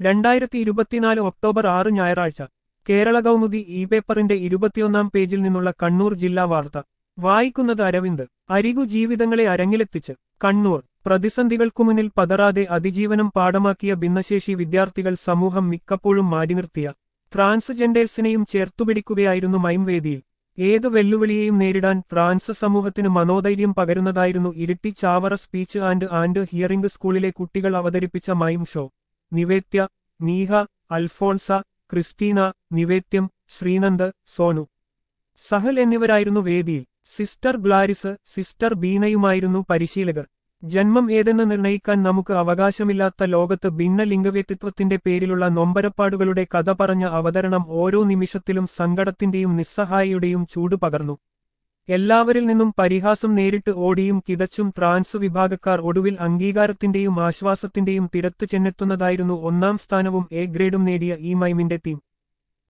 രണ്ടായിരത്തി ഇരുപത്തിനാല് ഒക്ടോബർ ആറ് ഞായറാഴ്ച കേരള കൗമുദി ഇ പേപ്പറിന്റെ ഇരുപത്തിയൊന്നാം പേജിൽ നിന്നുള്ള കണ്ണൂർ ജില്ലാ വാർത്ത വായിക്കുന്നത് അരവിന്ദ് അരികു ജീവിതങ്ങളെ അരങ്ങിലെത്തിച്ച് കണ്ണൂർ പ്രതിസന്ധികൾക്കു മുന്നിൽ പതറാതെ അതിജീവനം പാഠമാക്കിയ ഭിന്നശേഷി വിദ്യാർത്ഥികൾ സമൂഹം മിക്കപ്പോഴും മാറ്റിനിർത്തിയ ട്രാൻസ്ജെൻഡേഴ്സിനെയും ചേർത്തുപിടിക്കുകയായിരുന്നു മൈംവേദിയിൽ ഏത് വെല്ലുവിളിയെയും നേരിടാൻ ട്രാൻസ് സമൂഹത്തിന് മനോധൈര്യം പകരുന്നതായിരുന്നു Iritty Chavara speech and and hearing സ്കൂളിലെ കുട്ടികൾ അവതരിപ്പിച്ച മൈം ഷോ നിവേത്യ നീഹ അൽഫോൺസ ക്രിസ്റ്റീന നിവേത്യം ശ്രീനന്ദ് സോനു സഹൽ എന്നിവരായിരുന്നു വേദിയിൽ സിസ്റ്റർ ഗ്ലാരിസ് സിസ്റ്റർ ബീനയുമായിരുന്നു പരിശീലകർ ജന്മം ഏതെന്ന് നിർണയിക്കാൻ നമുക്ക് അവകാശമില്ലാത്ത ലോകത്ത് ഭിന്ന ലിംഗവ്യക്തിത്വത്തിന്റെ പേരിലുള്ള നൊമ്പരപ്പാടുകളുടെ കഥ പറഞ്ഞ അവതരണം ഓരോ നിമിഷത്തിലും സങ്കടത്തിന്റെയും നിസ്സഹായയുടെയും ചൂട് പകർന്നു എല്ലാവരിൽ നിന്നും പരിഹാസം നേരിട്ട് ഓടിയും കിതച്ചും ട്രാൻസ് വിഭാഗക്കാർ ഒടുവിൽ അംഗീകാരത്തിന്റെയും ആശ്വാസത്തിന്റെയും തിരത്ത് ചെന്നെത്തുന്നതായിരുന്നു ഒന്നാം സ്ഥാനവും എ ഗ്രേഡും നേടിയ ഈ മൈമിന്റെ ടീം